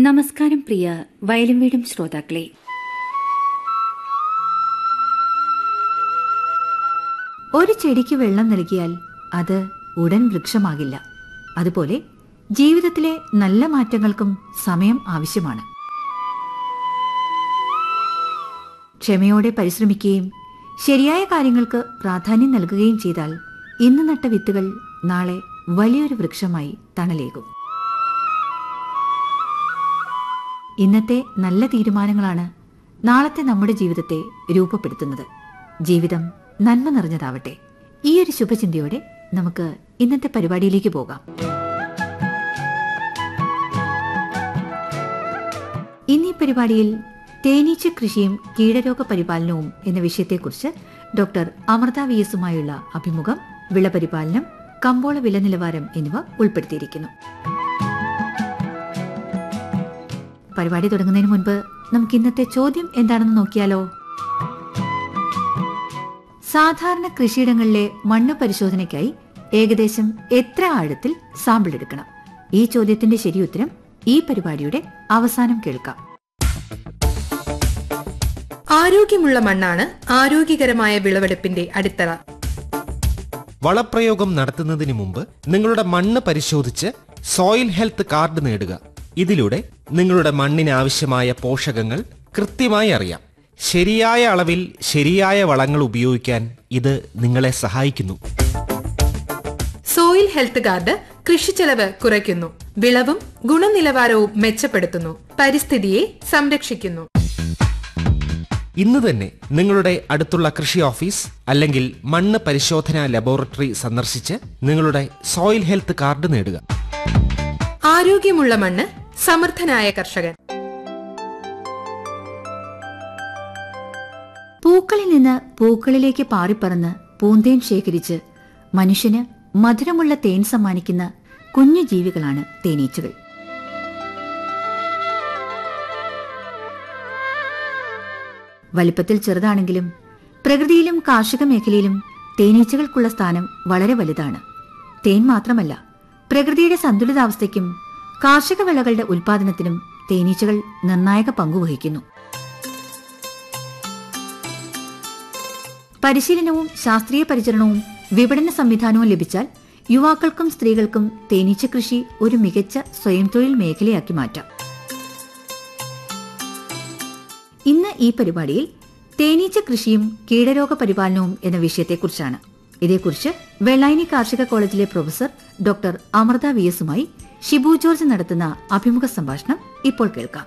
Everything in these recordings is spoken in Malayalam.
നമസ്കാരം പ്രിയ വയലും വീടും ശ്രോതാക്കളെ ഒരു ചെടിക്ക് വെള്ളം നൽകിയാൽ അത് ഉടൻ വൃക്ഷമാകില്ല അതുപോലെ ജീവിതത്തിലെ നല്ല മാറ്റങ്ങൾക്കും സമയം ആവശ്യമാണ് ക്ഷമയോടെ പരിശ്രമിക്കുകയും ശരിയായ കാര്യങ്ങൾക്ക് പ്രാധാന്യം നൽകുകയും ചെയ്താൽ ഇന്ന് നട്ട വിത്തുകൾ നാളെ വലിയൊരു വൃക്ഷമായി തണലേകും ഇന്നത്തെ നല്ല തീരുമാനങ്ങളാണ് നാളത്തെ നമ്മുടെ ജീവിതത്തെ രൂപപ്പെടുത്തുന്നത് ജീവിതം നന്മ നിറഞ്ഞതാവട്ടെ ഈ ഒരു ശുഭചിന്തയോടെ നമുക്ക് ഇന്നത്തെ പരിപാടിയിലേക്ക് പോകാം ഇന്നീ പരിപാടിയിൽ തേനീച്ച കൃഷിയും കീടരോഗ പരിപാലനവും എന്ന വിഷയത്തെക്കുറിച്ച് ഡോക്ടർ അമൃത വി എസുമായുള്ള അഭിമുഖം വിളപരിപാലനം കമ്പോള വില നിലവാരം എന്നിവ ഉൾപ്പെടുത്തിയിരിക്കുന്നു പരിപാടി തുടങ്ങുന്നതിന് മുൻപ് നമുക്ക് ഇന്നത്തെ ചോദ്യം എന്താണെന്ന് നോക്കിയാലോ സാധാരണ കൃഷിയിടങ്ങളിലെ മണ്ണ് പരിശോധനയ്ക്കായി ഏകദേശം എത്ര ആഴത്തിൽ സാമ്പിൾ എടുക്കണം ഈ ചോദ്യത്തിന്റെ ശരിയുത്തരം ഈ പരിപാടിയുടെ അവസാനം കേൾക്കാം ആരോഗ്യമുള്ള മണ്ണാണ് ആരോഗ്യകരമായ വിളവെടുപ്പിന്റെ അടിത്തറ വളപ്രയോഗം നടത്തുന്നതിന് മുമ്പ് നിങ്ങളുടെ മണ്ണ് പരിശോധിച്ച് സോയിൽ ഹെൽത്ത് കാർഡ് നേടുക ഇതിലൂടെ നിങ്ങളുടെ മണ്ണിന് ആവശ്യമായ പോഷകങ്ങൾ കൃത്യമായി അറിയാം ശരിയായ അളവിൽ ശരിയായ വളങ്ങൾ ഉപയോഗിക്കാൻ ഇത് നിങ്ങളെ സഹായിക്കുന്നു സോയിൽ ഹെൽത്ത് കാർഡ് കൃഷിച്ചെലവ് കുറയ്ക്കുന്നു വിളവും ഗുണനിലവാരവും മെച്ചപ്പെടുത്തുന്നു പരിസ്ഥിതിയെ സംരക്ഷിക്കുന്നു ഇന്ന് തന്നെ നിങ്ങളുടെ അടുത്തുള്ള കൃഷി ഓഫീസ് അല്ലെങ്കിൽ മണ്ണ് പരിശോധനാ ലബോറട്ടറി സന്ദർശിച്ച് നിങ്ങളുടെ സോയിൽ ഹെൽത്ത് കാർഡ് നേടുക ആരോഗ്യമുള്ള മണ്ണ് സമർത്ഥനായ കർഷകൻ പൂക്കളിൽ നിന്ന് പൂക്കളിലേക്ക് പാറിപ്പറന്ന് പൂന്തേൻ ശേഖരിച്ച് മനുഷ്യന് മധുരമുള്ള തേൻ സമ്മാനിക്കുന്ന കുഞ്ഞു ജീവികളാണ് തേനീച്ചകൾ വലിപ്പത്തിൽ ചെറുതാണെങ്കിലും പ്രകൃതിയിലും കാർഷിക മേഖലയിലും തേനീച്ചകൾക്കുള്ള സ്ഥാനം വളരെ വലുതാണ് തേൻ മാത്രമല്ല പ്രകൃതിയുടെ സന്തുലിതാവസ്ഥയ്ക്കും കാർഷിക വിളകളുടെ ഉൽപാദനത്തിനും തേനീച്ചകൾ നിർണായക പങ്കുവഹിക്കുന്നു പരിശീലനവും ശാസ്ത്രീയ പരിചരണവും വിപണന സംവിധാനവും ലഭിച്ചാൽ യുവാക്കൾക്കും സ്ത്രീകൾക്കും തേനീച്ച കൃഷി ഒരു മികച്ച സ്വയം തൊഴിൽ മേഖലയാക്കി മാറ്റാം ഇന്ന് ഈ പരിപാടിയിൽ തേനീച്ച കൃഷിയും കീടരോഗ പരിപാലനവും എന്ന വിഷയത്തെക്കുറിച്ചാണ് ഇതേക്കുറിച്ച് വെള്ളായണി കാർഷിക കോളേജിലെ പ്രൊഫസർ ഡോക്ടർ അമൃത വി എസുമായി ഷിബു ജോർജ് നടത്തുന്ന അഭിമുഖ സംഭാഷണം ഇപ്പോൾ കേൾക്കാം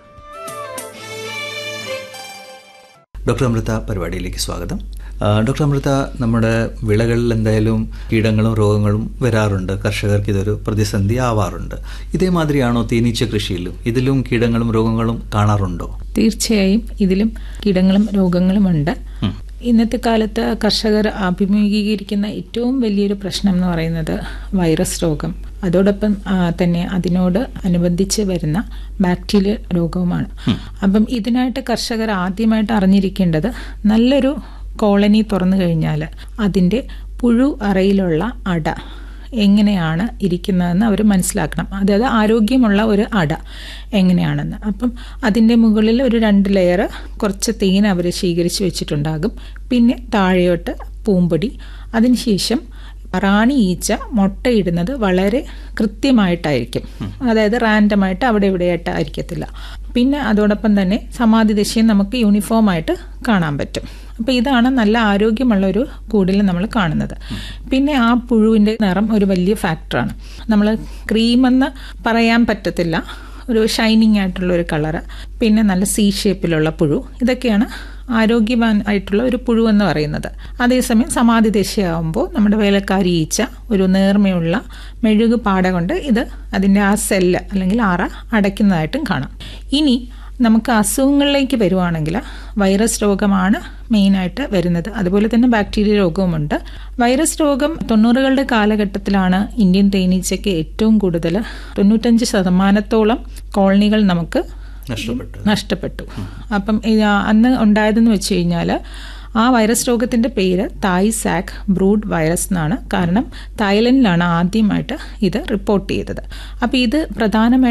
ഡോക്ടർ അമൃത പരിപാടിയിലേക്ക് സ്വാഗതം ആ, ഡോക്ടർ അമൃത നമ്മുടെ വിളകളിൽ എന്തായാലും കീടങ്ങളും രോഗങ്ങളും വരാറുണ്ട് കർഷകർക്ക് ഇതൊരു പ്രതിസന്ധി ആവാറുണ്ട് ഇതേമാതിരിയാണോ തേനീച്ച കൃഷിയിലും ഇതിലും കീടങ്ങളും രോഗങ്ങളും കാണാറുണ്ടോ തീർച്ചയായും ഇതിലും കീടങ്ങളും രോഗങ്ങളുമുണ്ട് ഇന്നത്തെ കാലത്ത് കർഷകർ അഭിമുഖീകരിക്കുന്ന ഏറ്റവും വലിയൊരു പ്രശ്നം എന്ന് പറയുന്നത് വൈറസ് രോഗം അതോടൊപ്പം ആ, തന്നെ അതിനോട് അനുബന്ധിച്ച് വരുന്ന ബാക്ടീരിയൽ രോഗവുമാണ് അപ്പം ഇതിനായിട്ട് കർഷകർ ആദ്യമായിട്ട് അറിഞ്ഞിരിക്കേണ്ടത് നല്ലൊരു കോളനി തുറന്നു കഴിഞ്ഞാൽ അതിൻ്റെ പുഴു അറയിലുള്ള അട എങ്ങനെയാണ് ഇരിക്കുന്നതെന്ന് അവർ മനസ്സിലാക്കണം അതായത് ആരോഗ്യമുള്ള ഒരു അട എങ്ങനെയാണെന്ന് അപ്പം അതിൻ്റെ മുകളിൽ ഒരു രണ്ട് ലെയർ കുറച്ച് തേൻ അവർ ശേഖരിച്ച് വെച്ചിട്ടുണ്ടാകും പിന്നെ താഴെയോട്ട് പൂമ്പൊടി അതിനുശേഷം റാണി ഈച്ച മുട്ടയിടുന്നത് വളരെ കൃത്യമായിട്ടായിരിക്കും അതായത് റാൻഡമായിട്ട് അവിടെ ഇവിടെയായിട്ട് ആയിരിക്കത്തില്ല പിന്നെ അതോടൊപ്പം തന്നെ സമാധി ദശയും നമുക്ക് യൂണിഫോം ആയിട്ട് കാണാൻ പറ്റും അപ്പോൾ ഇതാണ് നല്ല ആരോഗ്യമുള്ള ഒരു കൂടിൽ നമ്മൾ കാണുന്നത് പിന്നെ ആ പുഴുവിൻ്റെ നിറം ഒരു വലിയ ഫാക്ടറാണ് നമ്മൾ ക്രീമെന്ന് പറയാൻ പറ്റത്തില്ല ഒരു ഷൈനിങ് ആയിട്ടുള്ള ഒരു കളറ് പിന്നെ നല്ല സി ഷേപ്പിലുള്ള പുഴു ഇതൊക്കെയാണ് ആരോഗ്യവാൻ ആയിട്ടുള്ള ഒരു പുഴു എന്ന് പറയുന്നത് അതേസമയം സമാധി ദശയാകുമ്പോൾ നമ്മുടെ വേലക്കാരി ഈച്ച ഒരു നേർമയുള്ള മെഴുക് പാട കൊണ്ട് ഇത് അതിൻ്റെ ആ സെല്ല് അല്ലെങ്കിൽ ആറ അടയ്ക്കുന്നതായിട്ടും കാണാം ഇനി നമുക്ക് അസുഖങ്ങളിലേക്ക് വരുവാണെങ്കിൽ വൈറസ് രോഗമാണ് മെയിനായിട്ട് വരുന്നത് അതുപോലെ തന്നെ ബാക്ടീരിയ രോഗവുമുണ്ട് വൈറസ് രോഗം തൊണ്ണൂറുകളുടെ കാലഘട്ടത്തിലാണ് ഇന്ത്യൻ തേനീച്ചയ്ക്ക് ഏറ്റവും കൂടുതൽ തൊണ്ണൂറ്റഞ്ച് ശതമാനത്തോളം കോളനികൾ നമുക്ക് നഷ്ടപ്പെട്ടു നഷ്ടപ്പെട്ടു അപ്പം ഇത് അന്ന് ഉണ്ടായതെന്ന് വെച്ച് കഴിഞ്ഞാൽ ആ വൈറസ് രോഗത്തിൻ്റെ പേര് തായ് സാക്ക് ബ്രൂഡ് വൈറസ് എന്നാണ് കാരണം തായ്ലൻഡിലാണ് ആദ്യമായിട്ട് ഇത് റിപ്പോർട്ട് ചെയ്തത് അപ്പോൾ ഇത് പ്രധാനമായിട്ടും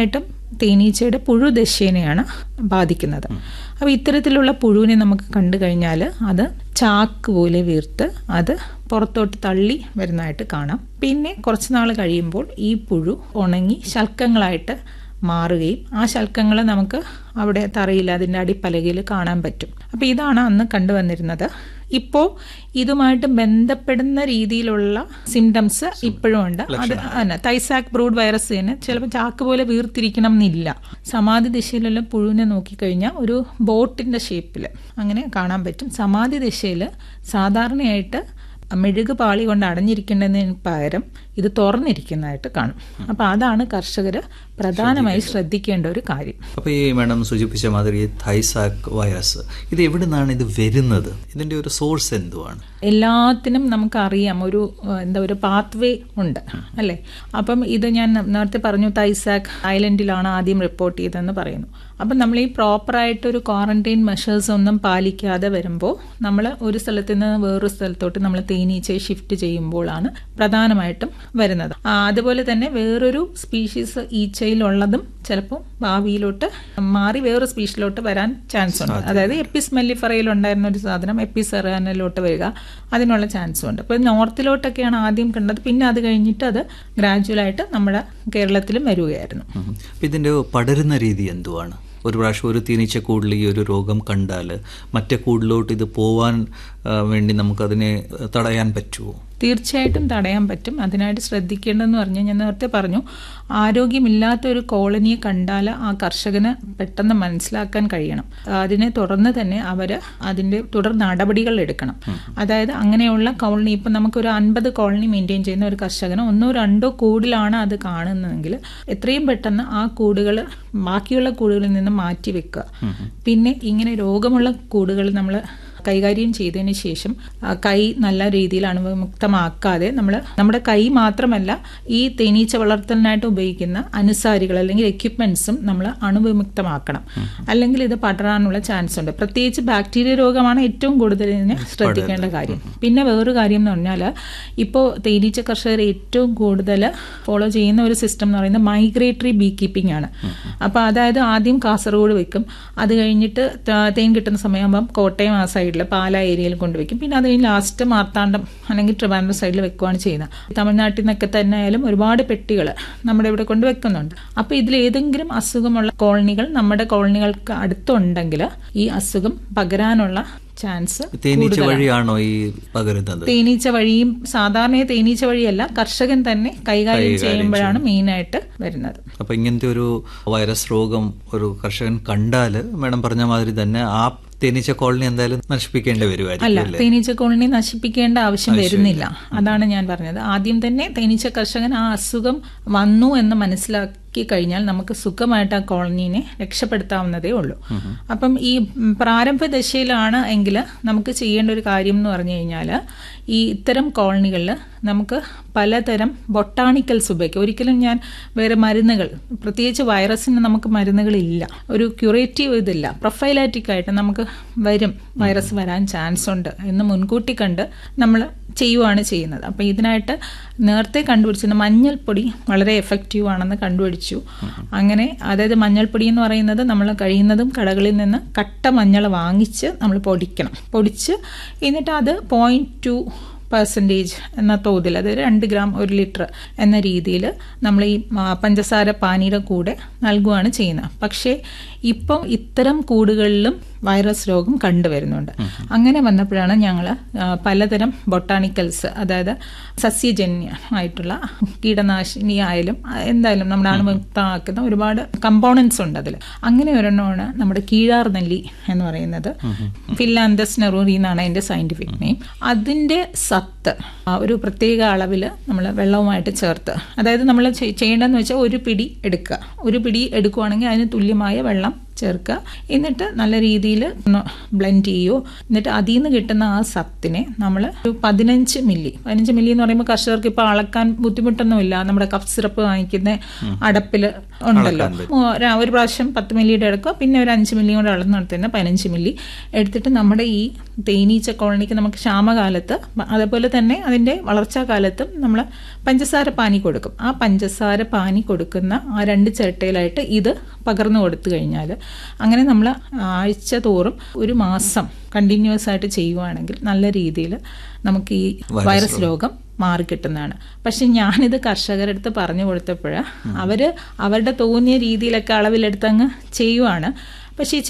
തേനീച്ചയുടെ പുഴുദശേനെയാണ് ബാധിക്കുന്നത് അപ്പോൾ ഇത്തരത്തിലുള്ള പുഴുവിനെ നമുക്ക് കണ്ടു കഴിഞ്ഞാൽ അത് ചാക്ക് പോലെ വീർത്ത് അത് പുറത്തോട്ട് തള്ളി വരുന്നതായിട്ട് കാണാം പിന്നെ കുറച്ച് നാൾ കഴിയുമ്പോൾ ഈ പുഴു ഉണങ്ങി ശൽക്കങ്ങളായിട്ട് മാറുകയും ആ ശൽക്കങ്ങൾ നമുക്ക് അവിടെ തറയിൽ അതിൻ്റെ അടിപ്പലകയിൽ കാണാൻ പറ്റും അപ്പോൾ ഇതാണ് അന്ന് കണ്ടുവന്നിരുന്നത് ഇപ്പോൾ ഇതുമായിട്ട് ബന്ധപ്പെടുന്ന രീതിയിലുള്ള സിംറ്റംസ് ഇപ്പോഴും ഉണ്ട് അത് തന്നെ തൈസാക് ബ്രൂഡ് വൈറസ് തന്നെ ചിലപ്പോൾ ചാക്ക് പോലെ വീർത്തിരിക്കണം എന്നില്ല സമാധി ദിശയിലുള്ള പുഴുവിനെ നോക്കിക്കഴിഞ്ഞാൽ ഒരു ബോട്ടിൻ്റെ ഷേപ്പിൽ അങ്ങനെ കാണാൻ പറ്റും സമാധി ദിശയിൽ സാധാരണയായിട്ട് മെഴുക് പാളി കൊണ്ട് അടഞ്ഞിരിക്കേണ്ടതിന് പകരം ഇത് തുറന്നിരിക്കുന്നതായിട്ട് കാണും അപ്പോൾ അതാണ് കർഷകർ പ്രധാനമായി ശ്രദ്ധിക്കേണ്ട ഒരു കാര്യം അപ്പോൾ ഈ മാഡം സൂചിപ്പിച്ച മാതിരി തൈസാക്ക് വൈറസ് ഇത് എവിടെ നിന്നാണ് ഇത് വരുന്നത് ഇതിന്റെ ഒരു സോഴ്സ് എന്തുവാണ് എല്ലാത്തിനും നമുക്കറിയാം ഒരു ഏഹ്, എന്താ ഒരു പാത്വേ ഉണ്ട് അല്ലേ അപ്പം ഇത് ഞാൻ നേരത്തെ പറഞ്ഞു തൈസാക്ക് ഐലൻഡിലാണ് ആദ്യം റിപ്പോർട്ട് ചെയ്തതെന്ന് പറയുന്നു അപ്പം നമ്മൾ ഈ പ്രോപ്പറായിട്ട് ഒരു ക്വാറന്റൈൻ മെഷേഴ്സ് ഒന്നും പാലിക്കാതെ വരുമ്പോൾ നമ്മൾ ഒരു സ്ഥലത്ത് നിന്ന് വേറൊരു സ്ഥലത്തോട്ട് നമ്മൾ തേനീച്ചയെ ഷിഫ്റ്റ് ചെയ്യുമ്പോഴാണ് പ്രധാനമായിട്ടും വരുന്നത് ആ, അതുപോലെ തന്നെ വേറൊരു സ്പീഷീസ് ഈച്ചയിലുള്ളതും ചിലപ്പോൾ ഭാവിയിലോട്ട് മാറി വേറൊരു സ്പീഷീസിലോട്ട് വരാൻ ചാൻസ് ഉണ്ട് അതായത് എപ്പിസ് മെല്ലിഫറയിൽ ഉണ്ടായിരുന്ന ഒരു സാധനം എപ്പിസെറാനിലോട്ട് വരിക അതിനുള്ള ചാൻസും ഉണ്ട് അപ്പോൾ നോർത്തിലോട്ടൊക്കെയാണ് ആദ്യം കണ്ടത് പിന്നെ അത് കഴിഞ്ഞിട്ട് അത് ഗ്രാജുവലായിട്ട് നമ്മുടെ കേരളത്തിലും വരികയായിരുന്നു ഉം. അപ്പൊ ഇതിന്റെ പടരുന്ന രീതി എന്തുവാണ് ഒരു പ്രാവശ്യം ഒരു തേനീച്ച കൂടിൽ ഈ ഒരു രോഗം കണ്ടാൽ മറ്റേ കൂടിലോട്ട് ഇത് പോവാൻ ആ, വേണ്ടി നമുക്കതിനെ തടയാൻ പറ്റുമോ തീർച്ചയായിട്ടും തടയാൻ പറ്റും അതിനായിട്ട് ശ്രദ്ധിക്കേണ്ടതെന്ന് പറഞ്ഞാൽ ഞാൻ നേരത്തെ പറഞ്ഞു ആരോഗ്യമില്ലാത്ത ഒരു കോളനിയെ കണ്ടാൽ ആ കർഷകന് പെട്ടെന്ന് മനസ്സിലാക്കാൻ കഴിയണം അതിനെ തുടർന്ന് തന്നെ അവർ അതിൻ്റെ തുടർ നടപടികൾ എടുക്കണം അതായത് അങ്ങനെയുള്ള കോളനി ഇപ്പം നമുക്കൊരു അൻപത് കോളനി മെയിൻറ്റെയിൻ ചെയ്യുന്ന ഒരു കർഷകന് ഒന്നോ രണ്ടോ കൂടിലാണ് അത് കാണുന്നതെങ്കിൽ എത്രയും പെട്ടെന്ന് ആ കൂടുകൾ ബാക്കിയുള്ള കൂടുകളിൽ നിന്ന് മാറ്റി വെക്കുക പിന്നെ ഇങ്ങനെ രോഗമുള്ള കൂടുകൾ നമ്മൾ കൈകാര്യം ചെയ്തതിന് ശേഷം ആ കൈ നല്ല രീതിയിൽ അണുവിമുക്തമാക്കാതെ നമ്മൾ നമ്മുടെ കൈ മാത്രമല്ല ഈ തേനീച്ച വളർത്തലിനായിട്ട് ഉപയോഗിക്കുന്ന അനുസാരികൾ അല്ലെങ്കിൽ എക്യുപ്മെന്റ്സും നമ്മൾ അണുവിമുക്തമാക്കണം അല്ലെങ്കിൽ ഇത് പടരാനുള്ള ചാൻസ് ഉണ്ട് പ്രത്യേകിച്ച് ബാക്ടീരിയ രോഗമാണ് ഏറ്റവും കൂടുതൽ ഇതിനെ ശ്രദ്ധിക്കേണ്ട കാര്യം പിന്നെ വേറൊരു കാര്യം എന്ന് പറഞ്ഞാൽ ഇപ്പോൾ തേനീച്ച കർഷകർ ഏറ്റവും കൂടുതൽ ഫോളോ ചെയ്യുന്ന ഒരു സിസ്റ്റം എന്ന് പറയുന്നത് മൈഗ്രേറ്ററി ബീ കീപ്പിംഗ് ആണ് അപ്പോൾ അതായത് ആദ്യം കാസർഗോഡ് വെക്കും അത് കഴിഞ്ഞിട്ട് ത- തേൻ കിട്ടുന്ന സമയമാകുമ്പം കോട്ടയം ആ സൈഡിൽ പാല ഏരിയയിൽ കൊണ്ടുവയ്ക്കും പിന്നെ അത് കഴിഞ്ഞ് ലാസ്റ്റ് മാർത്താണ്ഡം അല്ലെങ്കിൽ ട്രിവാൻഡ്രം സൈഡിൽ വെക്കുകയാണ് ചെയ്യുന്നത് തമിഴ്നാട്ടിൽ നിന്നൊക്കെ തന്നെ ആയാലും ഒരുപാട് പെട്ടികൾ നമ്മുടെ ഇവിടെ കൊണ്ട് വെക്കുന്നുണ്ട് അപ്പോൾ ഇതിൽ ഏതെങ്കിലും അസുഖമുള്ള കോളനികൾ നമ്മുടെ കോളനികൾക്ക് അടുത്തുണ്ടെങ്കിൽ ഈ അസുഖം പകരാനുള്ള ചാൻസ് തേനീച്ച വഴിയാണോ ഈ പകരുന്നത് തേനീച്ച വഴിയും സാധാരണ തേനീച്ച വഴിയല്ല കർഷകൻ തന്നെ കൈകാര്യം ചെയ്യുമ്പോഴാണ് മെയിനായിട്ട് വരുന്നത് അപ്പൊ ഇങ്ങനത്തെ ഒരു വൈറസ് രോഗം ഒരു കർഷകൻ കണ്ടാല് മാഡം പറഞ്ഞ മാതിരി തന്നെ ആ തേനീച്ച കോളനി എന്തായാലും നശിപ്പിക്കേണ്ടി വരുമായിരിക്കും അല്ല അല്ലേ തേനീച്ച കോളനി നശിപ്പിക്കേണ്ട ആവശ്യം വരുന്നില്ല അതാണ് ഞാൻ പറഞ്ഞത് ആദ്യം തന്നെ തേനീച്ച കർഷകൻ ആ അസുഖം വന്നു എന്ന് മനസ്സിലാക്കി കഴിഞ്ഞാൽ നമുക്ക് സുഖമായിട്ട് ആ കോളനീനെ രക്ഷപ്പെടുത്താവുന്നതേ ഉള്ളൂ അപ്പം ഈ ഉം, പ്രാരംഭ ദശയിലാണ് എങ്കിൽ നമുക്ക് ചെയ്യേണ്ട ഒരു കാര്യം എന്ന് പറഞ്ഞു കഴിഞ്ഞാൽ ഈ ഇത്തരം കോളനികളിൽ നമുക്ക് പലതരം ബൊട്ടാണിക്കൽസ് ഉപയോഗിക്കാം ഒരിക്കലും ഞാൻ വേറെ മരുന്നുകൾ പ്രത്യേകിച്ച് വൈറസിന് നമുക്ക് മരുന്നുകളില്ല ഒരു ക്യൂറേറ്റീവ് ഇതില്ല പ്രൊഫൈലാറ്റിക് ആയിട്ട് നമുക്ക് വരും വൈറസ് വരാൻ ചാൻസ് ഉണ്ട് എന്ന് മുൻകൂട്ടി കണ്ട് നമ്മൾ ചെയ്യുവാണ് ചെയ്യുന്നത് അപ്പോൾ ഇതിനായിട്ട് നേരത്തെ കണ്ടുപിടിച്ചിരുന്ന മഞ്ഞൾപ്പൊടി വളരെ എഫക്റ്റീവ് ആണെന്ന് കണ്ടുപിടിച്ചു അങ്ങനെ അതായത് മഞ്ഞൾപ്പൊടി എന്ന് പറയുന്നത് നമ്മൾ കഴിയുന്നതും കടകളിൽ നിന്ന് കട്ട മഞ്ഞൾ വാങ്ങിച്ച് നമ്മൾ പൊടിക്കണം പൊടിച്ച് എന്നിട്ട് അത് പോയിന്റ് ടു പെർസെൻറ്റേജ് എന്ന തോതിൽ അതായത് രണ്ട് ഗ്രാം ഒരു ലിറ്റർ എന്ന രീതിയിൽ നമ്മൾ ഈ ആ, പഞ്ചസാര പാനിയുടെ കൂടെ നൽകുകയാണ് ചെയ്യുന്നത് പക്ഷേ ഇപ്പം ഇത്തരം കൂടുകളിലും വൈറസ് രോഗം കണ്ടുവരുന്നുണ്ട് അങ്ങനെ വന്നപ്പോഴാണ് ഞങ്ങൾ പലതരം ബൊട്ടാണിക്കൽസ് അതായത് സസ്യജന്യമായിട്ടുള്ള കീടനാശിനി ആയാലും ആ, എന്തായാലും നമ്മുടെ അണുമുക്തമാക്കുന്ന ഒരുപാട് കമ്പോണൻസ് ഉണ്ട് അതിൽ അങ്ങനെ ഒരെണ്ണമാണ് നമ്മുടെ കീഴാർ നെല്ലി എന്ന് പറയുന്നത് ഫില്ലാന്തസ് നെറൂറി എന്നാണ് അതിൻ്റെ സയൻറ്റിഫിക് നെയിം അതിൻ്റെ സത്ത് ആ, ഒരു പ്രത്യേക അളവിൽ നമ്മൾ വെള്ളവുമായിട്ട് ചേർത്ത് അതായത് നമ്മൾ ചെയ്യേണ്ടതെന്ന് വെച്ചാൽ ഒരു പിടി എടുക്കുക ഒരു പിടി എടുക്കുവാണെങ്കിൽ അതിന് തുല്യമായ വെള്ളം ചേർക്കുക എന്നിട്ട് നല്ല രീതിയിൽ ബ്ലെൻഡ് ചെയ്യുകയോ എന്നിട്ട് അതിൽ നിന്ന് കിട്ടുന്ന ആ സത്തിനെ നമ്മൾ ഒരു പതിനഞ്ച് മില്ലി പതിനഞ്ച് മില്ലി എന്ന് പറയുമ്പോൾ കർഷകർക്ക് ഇപ്പോൾ അളക്കാൻ ബുദ്ധിമുട്ടൊന്നുമില്ല നമ്മുടെ കഫ് സിറപ്പ് വാങ്ങിക്കുന്ന അടപ്പിൽ ഉണ്ടല്ലോ മൂ- ഒരു- ഒരു പ്രാവശ്യം പത്ത് മില്ലിയുടെ എടുക്കുക പിന്നെ ഒരു അഞ്ച് മില്ലി കൂടെ അളന്നെടുത്തന്നെ പതിനഞ്ച് മില്ലി എടുത്തിട്ട് നമ്മുടെ ഈ തേനീച്ച കോളനിക്ക് നമുക്ക് ക്ഷാമകാലത്ത് അതേപോലെ തന്നെ അതിൻ്റെ വളർച്ചാ കാലത്തും നമ്മൾ പഞ്ചസാര പാനി കൊടുക്കും ആ പഞ്ചസാര പാനി കൊടുക്കുന്ന ആ രണ്ട് ചിരട്ടയിലായിട്ട് ഇത് പകർന്നു കൊടുത്തു കഴിഞ്ഞാൽ അങ്ങനെ നമ്മൾ ആഴ്ച തോറും ഒരു മാസം കണ്ടിന്യൂസ് ആയിട്ട് ചെയ്യുവാണെങ്കിൽ നല്ല രീതിയിൽ നമുക്ക് ഈ വൈറസ് രോഗം മാറിക്കിട്ടുന്നതാണ് പക്ഷെ ഞാനിത് കർഷകരുടെ അടുത്ത് പറഞ്ഞു കൊടുത്തപ്പോഴാണ് അവർ അവരുടെ തോന്നിയ രീതിയിലൊക്കെ അളവിലെടുത്ത് അങ്ങ് ചെയ്യുവാണ് പക്ഷേ ഈ